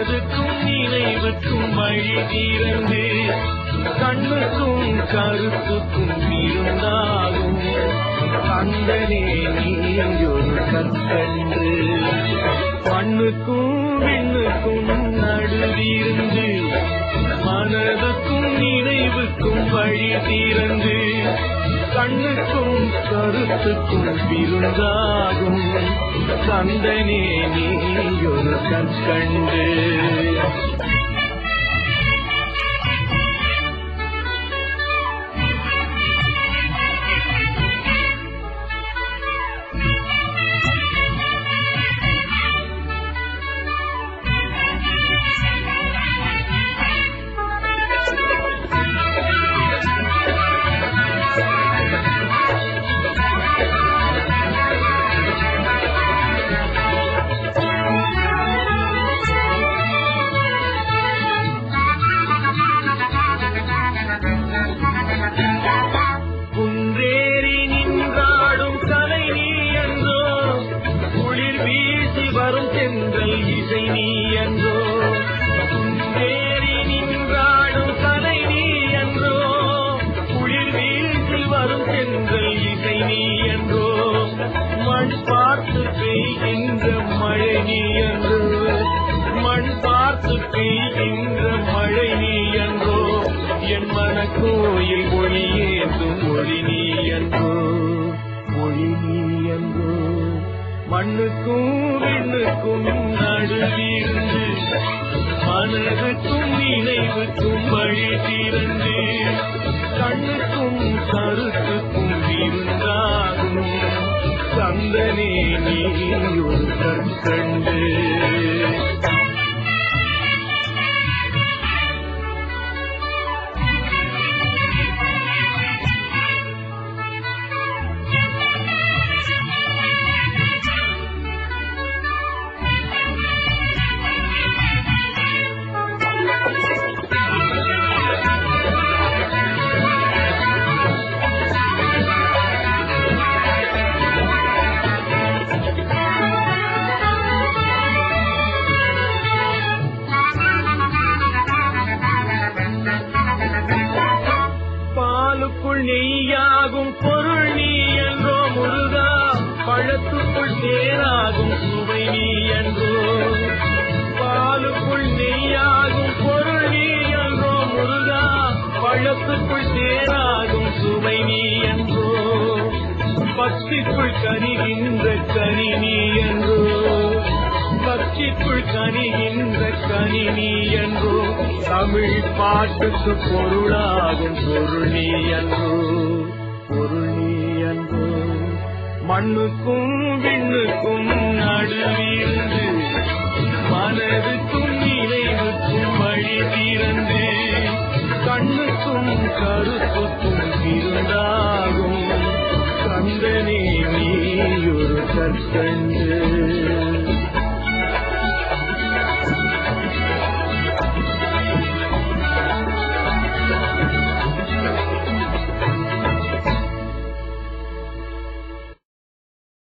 மனதுக்கும் நினைவுக்கும் வழி திறந்து கண்ணுக்கும் கருத்துக்கும் இருந்தாகும் கந்தனே நீயொரு கற்கன்று பண்ணுக்கும் விண்ணுக்கும் நடுவிருந்து மனதுக்கும் நினைவுக்கும் வழி திறந்து கண்ணுக்கும் கருத்துக்கும் விருந்தாகும் கந்தனே நீயொரு கற்கண்டு குன்றேறி நின்றாடும் கலை நீ என்றோ குளிர் வீசி வரும் சென்றல் இசை நீ என்றோ குன்றேறி நின்றாடும் கலை நீ என்றோ குளிர் வீசி வரும் சென்றல் இசை நீ என்றோ மண் பார்த்து பெய்கின்ற மழை நீ என்றோ மண் பார்த்து பெய்கின்ற மழை நீ என்றோ என் மனக்கோயில் ஒளியேந்தும் ஒளி நீ என்றோ ஒளி நீ என்றோ மண்ணுக்கும் விண்ணுக்கும் நடுவிருந்து மனதுக்கும் நினைவுக்கும் வழி திறந்து கண்ணுக்கும் கருத்துக்கும் இருந்தாகும் சந்தனே நீ ஒரு கற்கண்டு பாலுக்குள் நெய்யாகும் பொருள் நீ என்றோ முருகா பழத்துக்குள் தேராகும் சுவை நீ என்றோ பாலுக்குள் நெய்யாகும் பொருள் நீ என்றோ முருகா பழத்துக்குள் தேராகும் சுவை நீ என்றோ பக்திக்குள் கனிகின்ற கனி நீ என்றோ பக்திக்குள் கனிகின்ற கனி நீ என்றோ தமிழ் பாட்டுக்கு பொருளாகும் பொருள் நீ என்றோ பொருள் நீ என்றோ மண்ணுக்கும் விண்ணுக்கும் நடுவிருந்து மனதுக்கும் நினைவுக்கும் வழி திறந்து கண்ணுக்கும் கருத்துக்கும் இருந்தாகும் கந்தனே நீ ஒரு கற்கண்டு